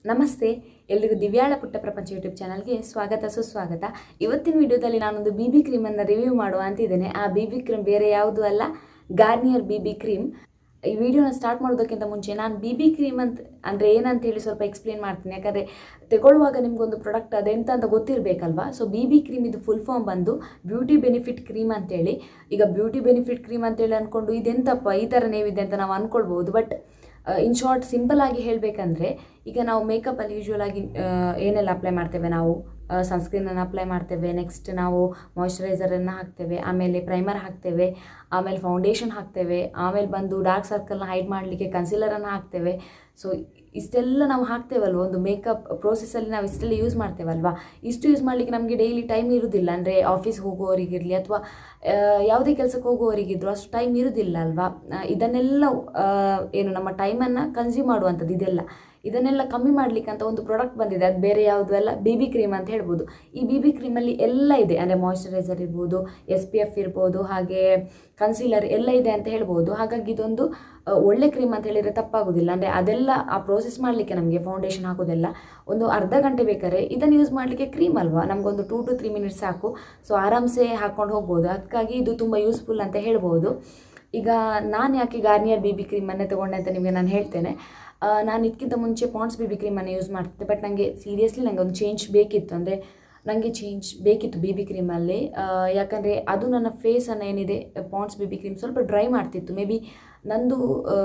ನಮಸ್ತೆ ಎಲ್ರಿಗೂ ದಿವ್ಯಾಳ ಪುಟ್ಟ ಪ್ರಪಂಚ ಯೂಟ್ಯೂಬ್ ಚಾನಲ್ಗೆ ಸ್ವಾಗತ ಸುಸ್ವಾಗತ ಇವತ್ತಿನ ವಿಡಿಯೋದಲ್ಲಿ ನಾನೊಂದು ಬಿ ಬಿ ಕ್ರೀಮನ್ನು ರಿವ್ಯೂ ಮಾಡುವ ಅಂತಿದ್ದೇನೆ ಆ ಬಿ ಬಿ ಕ್ರೀಮ್ ಬೇರೆ ಯಾವುದು ಅಲ್ಲ ಗಾರ್ನಿಯರ್ ಬಿ ಬಿ ಕ್ರೀಮ್ ಈ ವಿಡಿಯೋನ ಸ್ಟಾರ್ಟ್ ಮಾಡೋದಕ್ಕಿಂತ ಮುಂಚೆ ನಾನು ಬಿ ಬಿ ಕ್ರೀಮ್ ಅಂತ ಅಂದರೆ ಏನಂತ ಹೇಳಿ ಸ್ವಲ್ಪ ಎಕ್ಸ್ಪ್ಲೇನ್ ಮಾಡ್ತೀನಿ ಯಾಕಂದರೆ ತಗೊಳ್ಳುವಾಗ ನಿಮ್ಗೊಂದು ಪ್ರಾಡಕ್ಟ್ ಅದೆಂತ ಅಂತ ಗೊತ್ತಿರಬೇಕಲ್ವಾ ಸೊ ಬಿ ಬಿ ಕ್ರೀಮ್ ಇದು ಫುಲ್ ಫಾರ್ಮ್ ಬಂದು ಬ್ಯೂಟಿ ಬೆನಿಫಿಟ್ ಕ್ರೀಮ್ ಅಂತೇಳಿ ಈಗ ಬ್ಯೂಟಿ ಬೆನಿಫಿಟ್ ಕ್ರೀಮ್ ಅಂತೇಳಿ ಅಂದ್ಕೊಂಡು ಇದೆಂತಪ್ಪ ಈ ಥರನೇ ಇದೆ ಅಂತ ನಾವು ಅಂದ್ಕೊಳ್ಬೋದು ಬಟ್ ಇನ್ ಶಾರ್ಟ್ ಸಿಂಪಲ್ ಆಗಿ ಹೇಳಬೇಕಂದ್ರೆ ಈಗ ನಾವು ಮೇಕಪ್ಪಲ್ಲಿ ಯೂಶ್ವಲ್ ಆಗಿ ಆ, ಏನೆಲ್ಲ ಅಪ್ಲೈ ಮಾಡ್ತೇವೆ ನಾವು ಸನ್ಸ್ಕ್ರೀನನ್ನು ಅಪ್ಲೈ ಮಾಡ್ತೇವೆ ನೆಕ್ಸ್ಟ್ ನಾವು ಮಾಯ್ಶ್ಚರೈಸರನ್ನು ಹಾಕ್ತೇವೆ ಆಮೇಲೆ ಪ್ರೈಮರ್ ಹಾಕ್ತೇವೆ ಆಮೇಲೆ ಫೌಂಡೇಶನ್ ಹಾಕ್ತೇವೆ ಆಮೇಲೆ ಬಂದು ಡಾರ್ಕ್ ಸರ್ಕಲ್ನ ಹೈಡ್ ಮಾಡಲಿಕ್ಕೆ ಕನ್ಸಿಲರನ್ನು ಹಾಕ್ತೇವೆ ಸೊ ಇಷ್ಟೆಲ್ಲ ನಾವು ಹಾಕ್ತೇವಲ್ವ ಒಂದು ಮೇಕಪ್ ಪ್ರೋಸೆಸ್ಸಲ್ಲಿ ನಾವು ಇಷ್ಟೆಲ್ಲ ಯೂಸ್ ಮಾಡ್ತೇವಲ್ವಾ ಇಷ್ಟು ಯೂಸ್ ಮಾಡಲಿಕ್ಕೆ ನಮಗೆ ಡೈಲಿ ಟೈಮ್ ಇರೋದಿಲ್ಲ ಅಂದರೆ ಆಫೀಸ್ ಹೋಗುವವರಿಗಿರಲಿ ಅಥವಾ ಯಾವುದೇ ಕೆಲಸಕ್ಕೆ ಹೋಗುವವರಿಗಿದ್ರು ಅಷ್ಟು ಟೈಮ್ ಇರೋದಿಲ್ಲ ಅಲ್ವಾ ಆ, ಇದನ್ನೆಲ್ಲ ಆ, ಏನು ನಮ್ಮ ಟೈಮನ್ನು ಕನ್ಸ್ಯೂಮ್ ಮಾಡುವಂಥದ್ದು ಇದೆಲ್ಲ ಇದನ್ನೆಲ್ಲ ಕಮ್ಮಿ ಮಾಡಲಿಕ್ಕೆ ಅಂತ ಒಂದು ಪ್ರಾಡಕ್ಟ್ ಬಂದಿದೆ ಅದು ಬೇರೆ ಯಾವುದು ಅಲ್ಲ ಬಿ ಬಿ ಕ್ರೀಮ್ ಅಂತ ಹೇಳ್ಬೋದು ಈ ಬಿ ಬಿ ಕ್ರೀಮಲ್ಲಿ ಎಲ್ಲ ಇದೆ ಅಂದರೆ ಮಾಯ್ಶ್ಚರೈಸರ್ ಇರ್ಬೋದು ಎಸ್ ಪಿ ಎಫ್ ಇರ್ಬೋದು ಹಾಗೆ ಕನ್ಸೀಲರ್ ಎಲ್ಲ ಇದೆ ಅಂತ ಹೇಳ್ಬೋದು ಹಾಗಾಗಿ ಇದೊಂದು ಆ, ಒಳ್ಳೆ ಕ್ರೀಮ್ ಅಂತ ಹೇಳಿದರೆ ತಪ್ಪಾಗೋದಿಲ್ಲ ಅಂದರೆ ಅದೆಲ್ಲ ಆ ಪ್ರೋಸೆಸ್ ಮಾಡಲಿಕ್ಕೆ ನಮಗೆ ಫೌಂಡೇಶನ್ ಹಾಕೋದೆಲ್ಲ ಒಂದು ಅರ್ಧ ಗಂಟೆ ಬೇಕಾದ್ರೆ ಇದನ್ನು ಯೂಸ್ ಮಾಡಲಿಕ್ಕೆ ಕ್ರೀಮ್ ಅಲ್ವಾ ನಮಗೊಂದು ಟೂ ಟು ತ್ರೀ ಮಿನಿಟ್ಸ್ ಸಾಕು ಸೊ ಆರಾಮ್ಸೆ ಹಾಕ್ಕೊಂಡು ಹೋಗ್ಬೋದು ಅದಕ್ಕಾಗಿ ಇದು ತುಂಬ ಯೂಸ್ಫುಲ್ ಅಂತ ಹೇಳ್ಬೋದು ಈಗ ನಾನು ಯಾಕೆ ಗಾರ್ನಿಯರ್ ಬಿ ಬಿ ಕ್ರೀಮನ್ನೇ ತೊಗೊಂಡೆ ಅಂತ ನಿಮಗೆ ನಾನು ಹೇಳ್ತೇನೆ ಆ, ನಾನು ಇದಕ್ಕಿಂತ ಮುಂಚೆ ಪಾಂಡ್ಸ್ ಬಿ ಬಿ ಕ್ರೀಮನ್ನು ಯೂಸ್ ಮಾಡ್ತಿದ್ದೆ ಬಟ್ ನನಗೆ ಸೀರಿಯಸ್ಲಿ ನನಗೆ ಒಂದು ಚೇಂಜ್ ಬೇಕಿತ್ತು ಅಂದರೆ ನನಗೆ ಚೇಂಜ್ ಬೇಕಿತ್ತು ಬಿ ಬಿ ಕ್ರೀಮಲ್ಲಿ ಯಾಕಂದರೆ ಅದು ನನ್ನ ಫೇಸನ್ನು ಏನಿದೆ ಪಾಂಡ್ಸ್ ಬಿ ಬಿ ಕ್ರೀಮ್ ಸ್ವಲ್ಪ ಡ್ರೈ ಮಾಡ್ತಿತ್ತು ಮೇ ಬಿ ನಂದು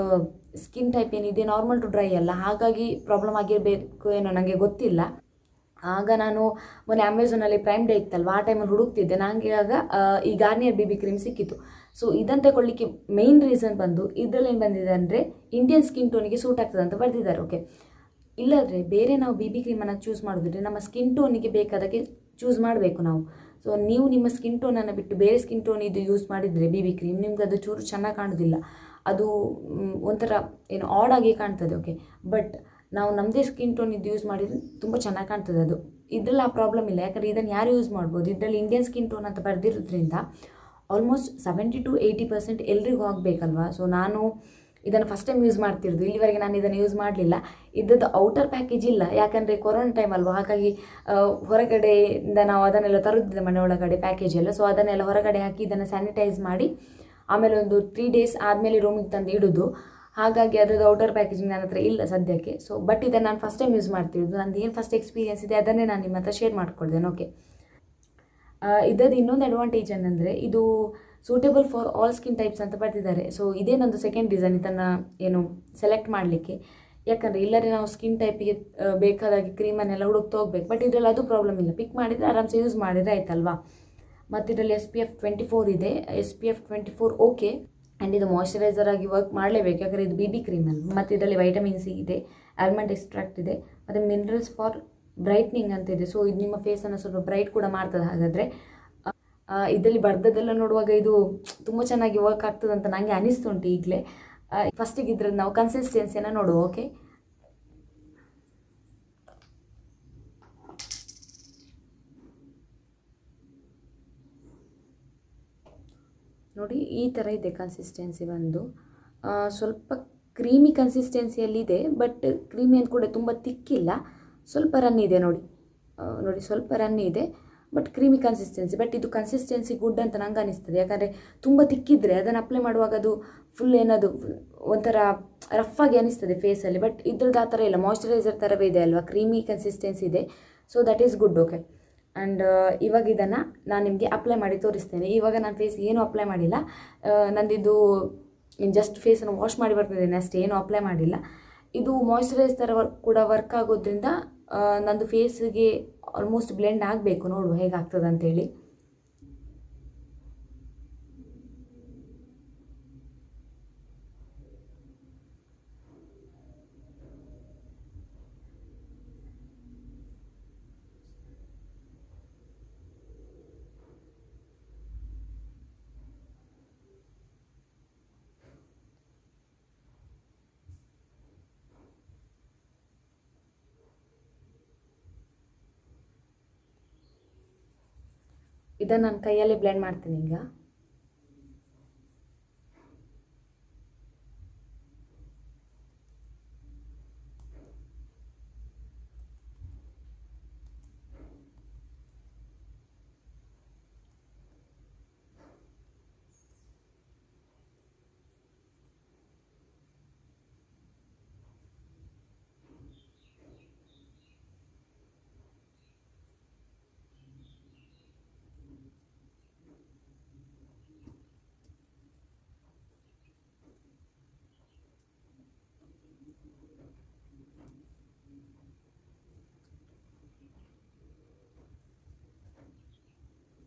ಸ್ಕಿನ್ ಟೈಪ್ ಏನಿದೆ ನಾರ್ಮಲ್ ಟು ಡ್ರೈ ಅಲ್ಲ ಹಾಗಾಗಿ ಪ್ರಾಬ್ಲಮ್ ಆಗಿರಬೇಕು ಏನೋ ನನಗೆ ಗೊತ್ತಿಲ್ಲ ಆಗ ನಾನು ಮೊನ್ನೆ ಅಮೆಝಾನಲ್ಲಿ ಪ್ರೈಮ್ ಡೇ ಇತ್ತಲ್ವ ಆ ಟೈಮಲ್ಲಿ ಹುಡುಕ್ತಿದ್ದೆ ನನಗೆ ಆಗ ಆ, ಈ ಗಾರ್ನಿಯರ್ ಬಿ ಬಿ ಕ್ರೀಮ್ ಸಿಕ್ಕಿತ್ತು ಸೊ ಇದನ್ನು ತಗೊಳ್ಳಿಕ್ಕೆ ಮೇಯ್ನ್ ರೀಸನ್ ಬಂದು ಇದರಲ್ಲಿ ಏನು ಬಂದಿದೆ ಅಂದರೆ ಇಂಡಿಯನ್ ಸ್ಕಿನ್ ಟೋನಿಗೆ ಸೂಟ್ ಆಗ್ತದೆ ಅಂತ ಬರೆದಿದ್ದಾರೆ ಓಕೆ ಇಲ್ಲದ್ರೆ ಬೇರೆ ನಾವು ಬಿ ಬಿ ಕ್ರೀಮನ್ನು ಚೂಸ್ ಮಾಡೋದಿದ್ರೆ ನಮ್ಮ ಸ್ಕಿನ್ ಟೋನಿಗೆ ಬೇಕಾದಾಗೆ ಚೂಸ್ ಮಾಡಬೇಕು ನಾವು ಸೊ ನೀವು ನಿಮ್ಮ ಸ್ಕಿನ್ ಟೋನನ್ನು ಬಿಟ್ಟು ಬೇರೆ ಸ್ಕಿನ್ ಟೋನ್ ಇದು ಯೂಸ್ ಮಾಡಿದರೆ ಬಿ ಬಿ ಕ್ರೀಮ್ ನಿಮ್ಗೆ ಅದು ಚೂರು ಚೆನ್ನಾಗಿ ಕಾಣೋದಿಲ್ಲ ಅದು ಮ್, ಒಂಥರ ಏನು ಆಡ್ ಆಗಿ ಕಾಣ್ತದೆ ಓಕೆ ಬಟ್ ನಾವು ನಮ್ಮದೇ ಸ್ಕಿನ್ ಟೋನ್ ಇದು ಯೂಸ್ ಮಾಡಿದರೆ ತುಂಬ ಚೆನ್ನಾಗಿ ಕಾಣ್ತದೆ ಅದು ಇದರಲ್ಲಿ ಆ ಪ್ರಾಬ್ಲಮ್ ಇಲ್ಲ ಯಾಕಂದರೆ ಇದನ್ನು ಯಾರು ಯೂಸ್ ಮಾಡ್ಬೋದು ಇದರಲ್ಲಿ ಇಂಡಿಯನ್ ಸ್ಕಿನ್ ಟೋನ್ ಅಂತ ಬರೆದಿರೋದ್ರಿಂದ almost seventy to eighty percent ಎಲ್ರಿಗೂ ಆಗಬೇಕಲ್ವಾ ಸೊ ನಾನು ಇದನ್ನು ಫಸ್ಟ್ ಟೈಮ್ ಯೂಸ್ ಮಾಡ್ತಿರೋದು ಇಲ್ಲಿವರೆಗೆ ನಾನು ಇದನ್ನು ಯೂಸ್ ಮಾಡಲಿಲ್ಲ ಇದ್ದದ್ದು ಔಟರ್ ಪ್ಯಾಕೇಜ್ ಇಲ್ಲ ಯಾಕಂದರೆ ಕೊರೋನಾ ಟೈಮ್ ಅಲ್ವಾ ಹಾಗಾಗಿ ಆ, ಹೊರಗಡೆಯಿಂದ ನಾವು ಅದನ್ನೆಲ್ಲ ತರುತ್ತಿದ್ದೆ ಮನೆ ಒಳಗಡೆ ಪ್ಯಾಕೇಜ್ ಎಲ್ಲ ಸೊ ಅದನ್ನೆಲ್ಲ ಹೊರಗಡೆ ಹಾಕಿ ಇದನ್ನು ಸ್ಯಾನಿಟೈಸ್ ಮಾಡಿ ಆಮೇಲೆ ಒಂದು ತ್ರೀ ಡೇಸ್ ಆದಮೇಲೆ ರೂಮಿಗೆ ತಂದು ಇಡೋದು ಹಾಗಾಗಿ ಅದರದ್ದು ಔಟರ್ ಪ್ಯಾಕೇಜಿಂಗ್ ನನ್ನ ಹತ್ರ ಇಲ್ಲ ಸದ್ಯಕ್ಕೆ ಸೊ ಬಟ್ ಇದನ್ನು ನಾನು ಫಸ್ಟ್ ಟೈಮ್ ಯೂಸ್ ಮಾಡ್ತಿರೋದು ನಂದು ಏನು ಫಸ್ಟ್ ಎಕ್ಸ್ಪೀರಿಯನ್ಸ್ ಇದೆ ಅದನ್ನೇ ನಾನು ನಿಮ್ಮ ಹತ್ರ ಶೇರ್ ಮಾಡ್ಕೊಳ್ತೇನೆ ಓಕೆ ಇದರದ್ದು ಇನ್ನೊಂದು ಅಡ್ವಾಂಟೇಜ್ ಏನಂದರೆ ಇದು suitable for all skin types ಅಂತ ಬರ್ತಿದ್ದಾರೆ ಸೊ ಇದೇ ನಂದು ಸೆಕೆಂಡ್ ರೀಸನ್ ಇದನ್ನು ಏನು ಸೆಲೆಕ್ಟ್ ಮಾಡಲಿಕ್ಕೆ ಯಾಕಂದರೆ ಇಲ್ಲದ್ರೆ ನಾವು ಸ್ಕಿನ್ ಟೈಪಿಗೆ ಬೇಕಾದಾಗಿ ಕ್ರೀಮನ್ನೆಲ್ಲ ಹುಡುಕ್ತಾ ಹೋಗ್ಬೇಕು ಬಟ್ ಇದರಲ್ಲಿ ಅದು ಪ್ರಾಬ್ಲಮ್ ಇಲ್ಲ ಪಿಕ್ ಮಾಡಿದರೆ ಆರಾಮ್ಸೆ ಯೂಸ್ ಮಾಡಿದರೆ ಆಯ್ತಲ್ವಾ ಮತ್ತು ಇದರಲ್ಲಿ S P F twenty four ಇದೆ S P F twenty four okay and ಇದು ಮಾಯ್ಶ್ಚರೈಸರ್ ಆಗಿ ವರ್ಕ್ ಮಾಡಲೇಬೇಕು ಯಾಕಂದರೆ ಇದು ಬಿ ಬಿ ಕ್ರೀಮ್ ಅಲ್ವಾ ಮತ್ತು ಇದರಲ್ಲಿ ವೈಟಮಿನ್ ಸಿ ಇದೆ ಆಲ್ಮಂಡ್ ಎಕ್ಸ್ಟ್ರಾಕ್ಟ್ ಇದೆ ಮತ್ತು ಮಿನರಲ್ಸ್ ಫಾರ್ ಬ್ರೈಟ್ನಿಂಗ್ ಅಂತ ಇದೆ ಸೊ ಇದು ನಿಮ್ಮ ಫೇಸನ್ನು ಸ್ವಲ್ಪ ಬ್ರೈಟ್ ಕೂಡ ಮಾಡ್ತದೆ ಹಾಗಾದರೆ ಇದರಲ್ಲಿ ಬರ್ದದ್ದೆಲ್ಲ ನೋಡುವಾಗ ಇದು ತುಂಬ ಚೆನ್ನಾಗಿ ವರ್ಕ್ ಆಗ್ತದೆ ಅಂತ ನನಗೆ ಅನಿಸ್ತುಂಟು ಈಗಲೇ ಫಸ್ಟಿಗೆ ಇದ್ರದ್ದು ನಾವು ಕನ್ಸಿಸ್ಟೆನ್ಸಿಯನ್ನು ನೋಡುವ ಓಕೆ ನೋಡಿ ಈ ಥರ ಇದೆ ಕನ್ಸಿಸ್ಟೆನ್ಸಿ ಬಂದು ಆ, ಸ್ವಲ್ಪ ಕ್ರೀಮಿ ಕನ್ಸಿಸ್ಟೆನ್ಸಿಯಲ್ಲಿದೆ ಬಟ್ ಕ್ರೀಮಿ ಅಂತ ಕೂಡ ತುಂಬ ತಿಕ್ಕಿಲ್ಲ ಸ್ವಲ್ಪ ರನ್ ಇದೆ ನೋಡಿ ಆ, ನೋಡಿ ಸ್ವಲ್ಪ ರನ್ ಇದೆ ಬಟ್ ಕ್ರೀಮಿ ಕನ್ಸಿಸ್ಟೆನ್ಸಿ ಬಟ್ ಇದು ಕನ್ಸಿಸ್ಟೆನ್ಸಿ ಗುಡ್ ಅಂತ ನಂಗೆ ಅನಿಸ್ತದೆ ಯಾಕಂದರೆ ತುಂಬ ತಿಕ್ಕಿದ್ರೆ ಅದನ್ನು ಅಪ್ಲೈ ಮಾಡುವಾಗ ಅದು ಫುಲ್ ಏನದು ಒಂಥರ ರಫ್ ಆಗಿ ಅನಿಸ್ತದೆ ಫೇಸಲ್ಲಿ ಬಟ್ ಇದ್ರದ್ದು ಆ ಥರ ಇಲ್ಲ ಮಾಯ್ಶ್ಚರೈಸರ್ ಥರವೇ ಇದೆ ಅಲ್ವಾ ಕ್ರೀಮಿ ಕನ್ಸಿಸ್ಟೆನ್ಸಿ ಇದೆ so that is good okay and ಇವಾಗ ಇದನ್ನು ನಾನು ನಿಮಗೆ ಅಪ್ಲೈ ಮಾಡಿ ತೋರಿಸ್ತೇನೆ ಇವಾಗ ನನ್ನ ಫೇಸ್ ಏನೂ ಅಪ್ಲೈ ಮಾಡಿಲ್ಲ ಆ, ನಂದಿದು ಇನ್ನು ಜಸ್ಟ್ ಫೇಸನ್ನು ವಾಶ್ ಮಾಡಿ ಬರ್ತಿದ್ದೇನೆ ಅಷ್ಟೇ ಏನೂ ಅಪ್ಲೈ ಮಾಡಿಲ್ಲ ಇದು ಮಾಯ್ಶ್ಚರೈಸ್ ಥರ ವರ್ಕ್ ಕೂಡ ವರ್ಕ್ ಆಗೋದ್ರಿಂದ ಆ, ನಂದು ಫೇಸಿಗೆ ಆಲ್ಮೋಸ್ಟ್ ಬ್ಲೆಂಡ್ ಆಗಬೇಕು ನೋಡು ಹೇಗಾಗ್ತದೆ ಅಂತೇಳಿ ಇದನ್ನು ನಾನು ಕೈಯಲ್ಲೇ ಬ್ಲೆಂಡ್ ಮಾಡ್ತೀನಿ ಈಗ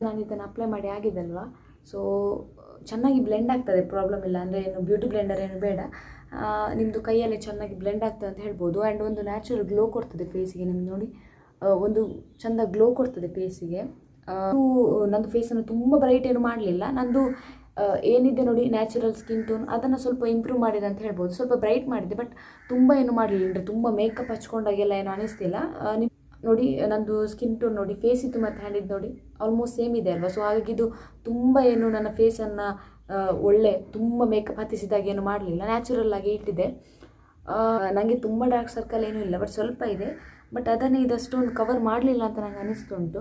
ನಾನು ಇದನ್ನು ಅಪ್ಲೈ ಮಾಡಿ ಆಗಿದಲ್ವಾ ಸೊ ಚೆನ್ನಾಗಿ ಬ್ಲೆಂಡ್ ಆಗ್ತದೆ ಪ್ರಾಬ್ಲಮ್ ಇಲ್ಲ ಅಂದರೆ ಏನು ಬ್ಯೂಟಿ ಬ್ಲೆಂಡರ್ ಏನು ಬೇಡ ನಿಮ್ಮದು ಕೈಯಲ್ಲಿ ಚೆನ್ನಾಗಿ ಬ್ಲೆಂಡ್ ಆಗ್ತದೆ ಅಂತ ಹೇಳ್ಬೋದು ಆ್ಯಂಡ್ ಒಂದು ನ್ಯಾಚುರಲ್ ಗ್ಲೋ ಕೊಡ್ತದೆ ಫೇಸಿಗೆ ನಿಮ್ಗೆ ನೋಡಿ ಆ, ಒಂದು ಚೆಂದ ಗ್ಲೋ ಕೊಡ್ತದೆ ಫೇಸಿಗೆ ನಂದು ಫೇಸನ್ನು ತುಂಬ ಬ್ರೈಟ್ ಏನು ಮಾಡಲಿಲ್ಲ ನಂದು ಆ, ಏನಿದೆ ನೋಡಿ ನ್ಯಾಚುರಲ್ ಸ್ಕಿನ್ ಟೋನ್ ಅದನ್ನು ಸ್ವಲ್ಪ ಇಂಪ್ರೂವ್ ಮಾಡಿದೆ ಅಂತ ಹೇಳ್ಬೋದು ಸ್ವಲ್ಪ ಬ್ರೈಟ್ ಮಾಡಿದೆ ಬಟ್ ತುಂಬ ಏನು ಮಾಡಲಿಲ್ಲ ಅಂದರೆ ತುಂಬ ಮೇಕಪ್ ಹಚ್ಕೊಂಡಾಗೆಲ್ಲ ಏನು ಅನಿಸ್ತಿಲ್ಲ ಆ, ನಿಮ್ ನೋಡಿ ನಂದು ಸ್ಕಿನ್ ಟೋನ್ ನೋಡಿ ಫೇಸ್ ಇತ್ತು ಮತ್ತು ಹ್ಯಾಂಡ್ ಇದು ನೋಡಿ ಆಲ್ಮೋಸ್ಟ್ ಸೇಮ್ ಇದೆ ಅಲ್ವಾ ಸೊ ಹಾಗಾಗಿ ಇದು ತುಂಬ ಏನು ನನ್ನ ಫೇಸನ್ನು ಒಳ್ಳೆ ತುಂಬ ಮೇಕಪ್ ಹತ್ತಿಸಿದಾಗ ಏನು ಮಾಡಲಿಲ್ಲ ನ್ಯಾಚುರಲ್ ಆಗಿ ಇಟ್ಟಿದೆ ನನಗೆ ತುಂಬ ಡಾರ್ಕ್ ಸರ್ಕಲ್ ಏನೂ ಇಲ್ಲ ಬಟ್ ಸ್ವಲ್ಪ ಇದೆ ಬಟ್ ಅದನ್ನೇ ಇದಷ್ಟೊಂದು ಕವರ್ ಮಾಡಲಿಲ್ಲ ಅಂತ ನಂಗೆ ಅನಿಸ್ತುಂಟು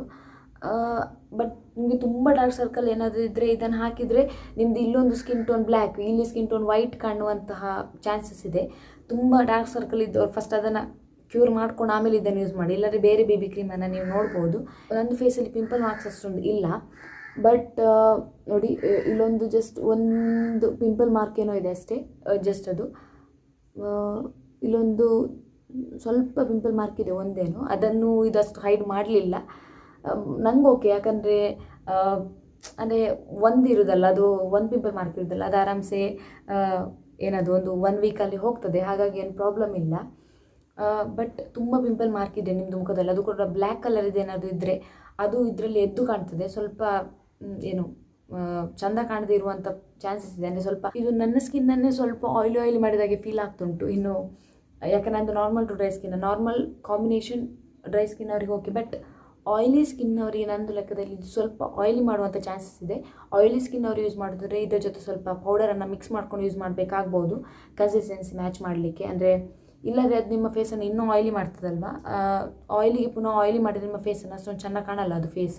ಬಟ್ ನಿಮಗೆ ತುಂಬ ಡಾರ್ಕ್ ಸರ್ಕಲ್ ಏನಾದರೂ ಇದ್ದರೆ ಇದನ್ನು ಹಾಕಿದರೆ ನಿಮ್ಮದು ಇಲ್ಲೊಂದು ಸ್ಕಿನ್ ಟೋನ್ ಬ್ಲ್ಯಾಕ್ ಇಲ್ಲಿ ಸ್ಕಿನ್ ಟೋನ್ ವೈಟ್ ಕಾಣುವಂತಹ ಚಾನ್ಸಸ್ ಇದೆ ತುಂಬ ಡಾರ್ಕ್ ಸರ್ಕಲ್ ಇದ್ದವ್ರು ಫಸ್ಟ್ ಅದನ್ನು ಕ್ಯೂರ್ ಮಾಡ್ಕೊಂಡು ಆಮೇಲೆ ಇದನ್ನು ಯೂಸ್ ಮಾಡಿ ಇಲ್ಲದ್ರೆ ಬೇರೆ ಬೇಬಿ ಕ್ರೀಮನ್ನು ನೀವು ನೋಡ್ಬೋದು ನನ್ನ ಫೇಸಲ್ಲಿ ಪಿಂಪಲ್ ಮಾರ್ಕ್ಸ್ ಅಷ್ಟೊಂದು ಇಲ್ಲ ಬಟ್ ನೋಡಿ ಆ, ಇಲ್ಲೊಂದು ಜಸ್ಟ್ ಒಂದು ಪಿಂಪಲ್ ಮಾರ್ಕ್ ಏನೋ ಇದೆ ಅಷ್ಟೇ ಜಸ್ಟ್ ಅದು ಆ, ಇಲ್ಲೊಂದು ಸ್ವಲ್ಪ ಪಿಂಪಲ್ ಮಾರ್ಕ್ ಇದೆ ಒಂದೇನು ಅದನ್ನು ಇದಷ್ಟು ಹೈಡ್ ಮಾಡಲಿಲ್ಲ ನಂಗೆ ಓಕೆ ಯಾಕಂದರೆ ಅಂದರೆ ಒಂದು ಇರೋದಲ್ಲ ಅದು ಒಂದು ಪಿಂಪಲ್ ಮಾರ್ಕ್ ಇರೋದಲ್ಲ ಅದು ಆರಾಮ್ಸೆ ಆ, ಏನದು ಒಂದು ಒನ್ ವೀಕಲ್ಲಿ ಹೋಗ್ತದೆ ಹಾಗಾಗಿ ಏನು ಪ್ರಾಬ್ಲಮ್ ಇಲ್ಲ ಬಟ್ ತುಂಬ ಪಿಂಪಲ್ ಮಾರ್ಕ್ ಇದೆ ನಿಮ್ಮದು ಮುಖದಲ್ಲಿ ಅದು ಕೂಡ ಬ್ಲ್ಯಾಕ್ ಕಲರ್ ಇದೆ ಏನಾದರೂ ಇದ್ದರೆ ಅದು ಇದರಲ್ಲಿ ಎದ್ದು ಕಾಣ್ತದೆ ಸ್ವಲ್ಪ ಮ್, ಏನು ಆ, ಚಂದ ಕಾಣದೇ ಇರುವಂಥ ಚಾನ್ಸಸ್ ಇದೆ ಅಂದರೆ ಸ್ವಲ್ಪ ಇದು ನನ್ನ ಸ್ಕಿನ್ನನ್ನೇ ಸ್ವಲ್ಪ ಆಯಿಲಿ ಆಯಿಲಿ ಮಾಡಿದಾಗೆ ಫೀಲ್ ಆಗ್ತುಂಟು ಇನ್ನು ಯಾಕಂದರೆ ನಂದು normal to dry skin normal combination dry skin ಅವರಿಗೆ ಓಕೆ ಬಟ್ ಆಯಿಲಿ ಸ್ಕಿನ್ ಅವರಿಗೆ ನಂದು ಲೆಕ್ಕದಲ್ಲಿ ಇದು ಸ್ವಲ್ಪ ಆಯಿಲಿ ಮಾಡುವಂಥ ಚಾನ್ಸಸ್ ಇದೆ ಆಯಿಲಿ ಸ್ಕಿನ್ ಅವರು ಯೂಸ್ ಮಾಡಿದ್ರೆ ಇದರ ಜೊತೆ ಸ್ವಲ್ಪ ಪೌಡರನ್ನು ಮಿಕ್ಸ್ ಮಾಡ್ಕೊಂಡು ಯೂಸ್ ಮಾಡಬೇಕಾಗ್ಬೋದು ಕನ್ಸಿಸ್ಟೆನ್ಸಿ ಮ್ಯಾಚ್ ಮಾಡಲಿಕ್ಕೆ ಅಂದರೆ ಇಲ್ಲದ್ರೆ ಅದು ನಿಮ್ಮ ಫೇಸನ್ನು ಇನ್ನೂ ಆಯಿಲಿ ಮಾಡ್ತದಲ್ವ ಆಯಿಲಿಗೆ ಪುನಃ ಆಯಿಲಿ ಮಾಡಿದ್ರೆ ನಿಮ್ಮ ಫೇಸನ್ನು ಅಷ್ಟೊಂದು ಚೆನ್ನಾಗಿ ಕಾಣಲ್ಲ ಅದು ಫೇಸ್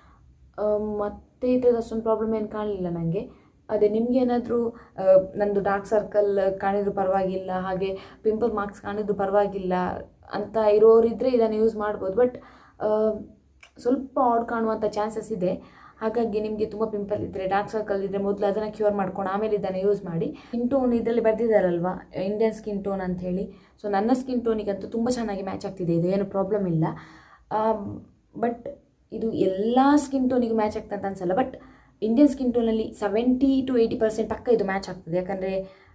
ಮತ್ತು ಇದ್ರದ್ದು ಅಷ್ಟೊಂದು ಪ್ರಾಬ್ಲಮ್ ಏನು ಕಾಣಲಿಲ್ಲ ನನಗೆ ಅದೇ ನಿಮ್ಗೆ ಏನಾದರೂ ನಂದು ಡಾರ್ಕ್ ಸರ್ಕಲ್ ಕಾಣಿದ್ರು ಪರವಾಗಿಲ್ಲ ಹಾಗೆ ಪಿಂಪಲ್ ಮಾರ್ಕ್ಸ್ ಕಾಣಿದ್ರು ಪರವಾಗಿಲ್ಲ ಅಂತ ಇರೋರಿದ್ದರೆ ಇದನ್ನು ಯೂಸ್ ಮಾಡ್ಬೋದು ಬಟ್ ಸ್ವಲ್ಪ ಆಡ್ ಕಾಣುವಂಥ ಚಾನ್ಸಸ್ ಇದೆ ಹಾಗಾಗಿ ನಿಮಗೆ ತುಂಬ ಪಿಂಪಲ್ ಇದ್ದರೆ ಡಾರ್ಕ್ ಸರ್ಕಲ್ ಇದ್ದರೆ ಮೊದಲು ಅದನ್ನು ಕ್ಯೂರ್ ಮಾಡ್ಕೊಂಡು ಆಮೇಲೆ ಇದನ್ನು ಯೂಸ್ ಮಾಡಿ ಸ್ಕಿನ್ ಟೋನ್ ಇದರಲ್ಲಿ ಬರ್ದಿದ್ದಾರಲ್ವಾ ಇಂಡಿಯನ್ ಸ್ಕಿನ್ ಟೋನ್ ಅಂತ ಹೇಳಿ ಸೊ ನನ್ನ ಸ್ಕಿನ್ ಟೋನಿಗಂತೂ ತುಂಬ ಚೆನ್ನಾಗಿ ಮ್ಯಾಚ್ ಆಗ್ತಿದೆ ಇದು ಏನು ಪ್ರಾಬ್ಲಮ್ ಇಲ್ಲ ಬಟ್ ಇದು ಎಲ್ಲ ಸ್ಕಿನ್ ಟೋನಿಗೂ ಮ್ಯಾಚ್ ಆಗ್ತದೆ ಅಂತ ಅನ್ಸಲ್ಲ ಬಟ್ ಇಂಡಿಯನ್ ಸ್ಕಿನ್ ಟೋನಲ್ಲಿ ಸೆವೆಂಟಿ ಟು ಏಯ್ಟಿ ಪರ್ಸೆಂಟ್ ಪಕ್ಕ ಇದು ಮ್ಯಾಚ್ ಆಗ್ತದೆ ಯಾಕಂದರೆ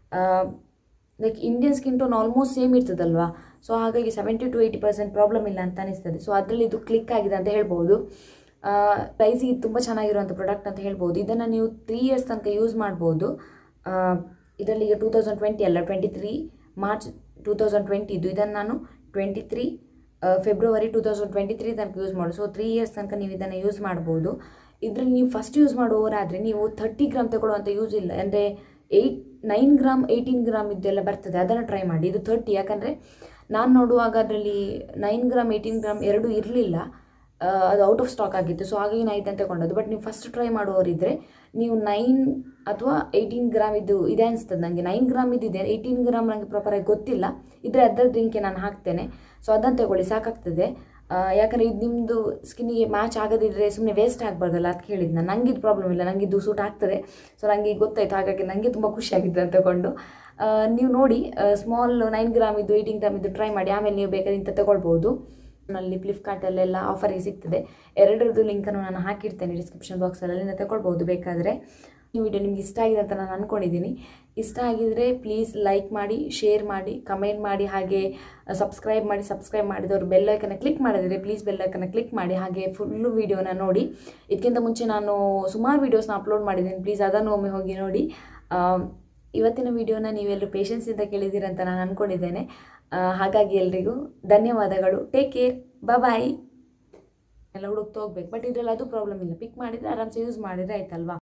like Indian skin tone almost same ಇರ್ತದಲ್ವಾ ಸೊ ಹಾಗಾಗಿ seventy to eighty percent problem ಇಲ್ಲ ಅಂತ ಅನಿಸ್ತದೆ ಸೊ ಅದರಲ್ಲಿ ಇದು ಕ್ಲಿಕ್ ಆಗಿದೆ ಅಂತ ಹೇಳ್ಬೋದು ಪ್ರೈಸಿಗೆ ತುಂಬ ಚೆನ್ನಾಗಿರುವಂಥ ಪ್ರಾಡಕ್ಟ್ ಅಂತ ಹೇಳ್ಬೋದು ಇದನ್ನು ನೀವು ತ್ರೀ ಇಯರ್ಸ್ ತನಕ ಯೂಸ್ ಮಾಡ್ಬೋದು ಆ, ಇದರಲ್ಲಿ ಈಗ ಟೂ ತೌಸಂಡ್ ಟ್ವೆಂಟಿ ಅಲ್ಲ twenty three March two thousand twenty ಇದು ಇದನ್ನು ನಾನು twenty three February two thousand twenty three ತನಕ ಯೂಸ್ ಮಾಡಿ ಸೊ ತ್ರೀ ಇಯರ್ಸ್ ತನಕ ನೀವು ಇದನ್ನು ಯೂಸ್ ಮಾಡ್ಬೋದು ಇದರಲ್ಲಿ ನೀವು ಫಸ್ಟ್ ಯೂಸ್ ಮಾಡುವವರಾದರೆ ನೀವು ಥರ್ಟಿ ಗ್ರಾಮ್ ತಗೊಳ್ಳುವಂಥ ಯೂಸ್ ಇಲ್ಲ ಅಂದರೆ eight nine gram eighteen gram ಇದೆಲ್ಲ ಬರ್ತದೆ ಅದನ್ನು ಟ್ರೈ ಮಾಡಿ ಇದು ಥರ್ಟಿ ಯಾಕಂದರೆ ನಾನು ನೋಡುವಾಗ ಅದರಲ್ಲಿ ನೈನ್ ಗ್ರಾಮ್ ಏಯ್ಟೀನ್ ಗ್ರಾಮ್ ಎರಡೂ ಇರಲಿಲ್ಲ ಅದು ಔಟ್ ಆಫ್ ಸ್ಟಾಕ್ ಆಗಿತ್ತು ಸೊ ಹಾಗಾಗಿ ನಾನು ಇದನ್ನು ತಗೊಂಡದ್ದು ಬಟ್ ನೀವು ಫಸ್ಟ್ ಟ್ರೈ ಮಾಡುವವರಿದ್ದರೆ ನೀವು ನೈನ್ ಅಥವಾ ಏಯ್ಟೀನ್ ಗ್ರಾಮ್ ಇದು ಇದೆ ಅನಿಸ್ತದೆ ನನಗೆ ನೈನ್ ಗ್ರಾಮ್ ಇದಿದೆ ಏಯ್ಟೀನ್ ಗ್ರಾಮ್ ನನಗೆ ಪ್ರಾಪರಾಗಿ ಗೊತ್ತಿಲ್ಲ ಇದ್ರೆ ಅದರ ಡ್ರಿಂಕೆ ನಾನು ಹಾಕ್ತೇನೆ ಸೊ ಅದನ್ನು ತಗೊಳ್ಳಿ ಸಾಕಾಗ್ತದೆ ಆ, ಯಾಕಂದರೆ ಇದು ನಿಮ್ಮದು ಸ್ಕಿನ್ನಿಗೆ ಮ್ಯಾಚ್ ಆಗದಿದ್ದರೆ ಸುಮ್ಮನೆ ವೇಸ್ಟ್ ಆಗಬಾರ್ದಲ್ಲ ಅದಕ್ಕೆ ಹೇಳಿದ್ದು ನಾನು ನನಗೆ ಇದು ಪ್ರಾಬ್ಲಮ್ ಇಲ್ಲ ನನಗೆ ಇದು ಸೂಟ್ ಆಗ್ತದೆ ಸೊ ನನಗೆ ಗೊತ್ತಾಯಿತು ಹಾಗಾಗಿ ನನಗೆ ತುಂಬ ಖುಷಿಯಾಗಿದ್ದು ಅಂತ ತಗೊಂಡು ಆ, ನೀವು ನೋಡಿ ಸ್ಮಾಲ್ ನೈನ್ ಗ್ರಾಮ್ ಇದು ಏಯ್ಟೀನ್ ಗ್ರಾಮ್ ಇದು ಟ್ರೈ ಮಾಡಿ ಆಮೇಲೆ ನೀವು ಬೇಕಾದ್ರೆ ಇಂಥ ತಗೊಳ್ಬೋದು ನಲ್ಲಿ ಫ್ಲಿಪ್ಕಾರ್ಟಲ್ಲೆಲ್ಲ ಆಫರಿಗೆ ಸಿಗ್ತದೆ ಎರಡರದ್ದು ಲಿಂಕನ್ನು ನಾನು ಹಾಕಿರ್ತೇನೆ ಡಿಸ್ಕ್ರಿಪ್ಷನ್ ಬಾಕ್ಸಲ್ಲಿ ಅಲ್ಲಿಂದ ತಗೊಳ್ಬೋದು ಬೇಕಾದರೆ ಈ ವಿಡಿಯೋ ನಿಮ್ಗೆ ಇಷ್ಟ ಆಗಿದೆ ಅಂತ ನಾನು ಅಂದ್ಕೊಂಡಿದ್ದೀನಿ ಇಷ್ಟ ಆಗಿದರೆ ಪ್ಲೀಸ್ ಲೈಕ್ ಮಾಡಿ ಶೇರ್ ಮಾಡಿ ಕಮೆಂಟ್ ಮಾಡಿ ಹಾಗೆ ಸಬ್ಸ್ಕ್ರೈಬ್ ಮಾಡಿ ಸಬ್ಸ್ಕ್ರೈಬ್ ಮಾಡಿದವರು ಬೆಲ್ಲೈಕನ್ನ ಕ್ಲಿಕ್ ಮಾಡಿದರೆ ಪ್ಲೀಸ್ ಬೆಲ್ಲೈಕನ್ನ ಕ್ಲಿಕ್ ಮಾಡಿ ಹಾಗೆ ಫುಲ್ಲು ವೀಡಿಯೋನ ನೋಡಿ ಇದಕ್ಕಿಂತ ಮುಂಚೆ ನಾನು ಸುಮಾರು ವೀಡಿಯೋಸ್ನ ಅಪ್ಲೋಡ್ ಮಾಡಿದ್ದೀನಿ ಪ್ಲೀಸ್ ಅದನ್ನು ಒಮ್ಮೆ ಹೋಗಿ ನೋಡಿ ಆ, ಇವತ್ತಿನ ವಿಡಿಯೋನ ನೀವೆಲ್ಲರೂ ಪೇಷನ್ಸಿಂದ ಕೇಳಿದ್ದೀರಂತ ನಾನು ಅಂದ್ಕೊಂಡಿದ್ದೇನೆ ಆ, ಹಾಗಾಗಿ ಎಲ್ರಿಗೂ ಧನ್ಯವಾದಗಳು ಟೇಕ್ ಕೇರ್ ಬಾಯ್ ಎಲ್ಲ ಹುಡುಕ್ತಾ ಹೋಗ್ಬೇಕು ಬಟ್ ಇದರಲ್ಲಿ ಅದು ಪ್ರಾಬ್ಲಮ್ ಇಲ್ಲ ಪಿಕ್ ಮಾಡಿದರೆ ಆರಾಮ್ಸೆ ಯೂಸ್ ಮಾಡಿದರೆ ಆಯ್ತಲ್ವಾ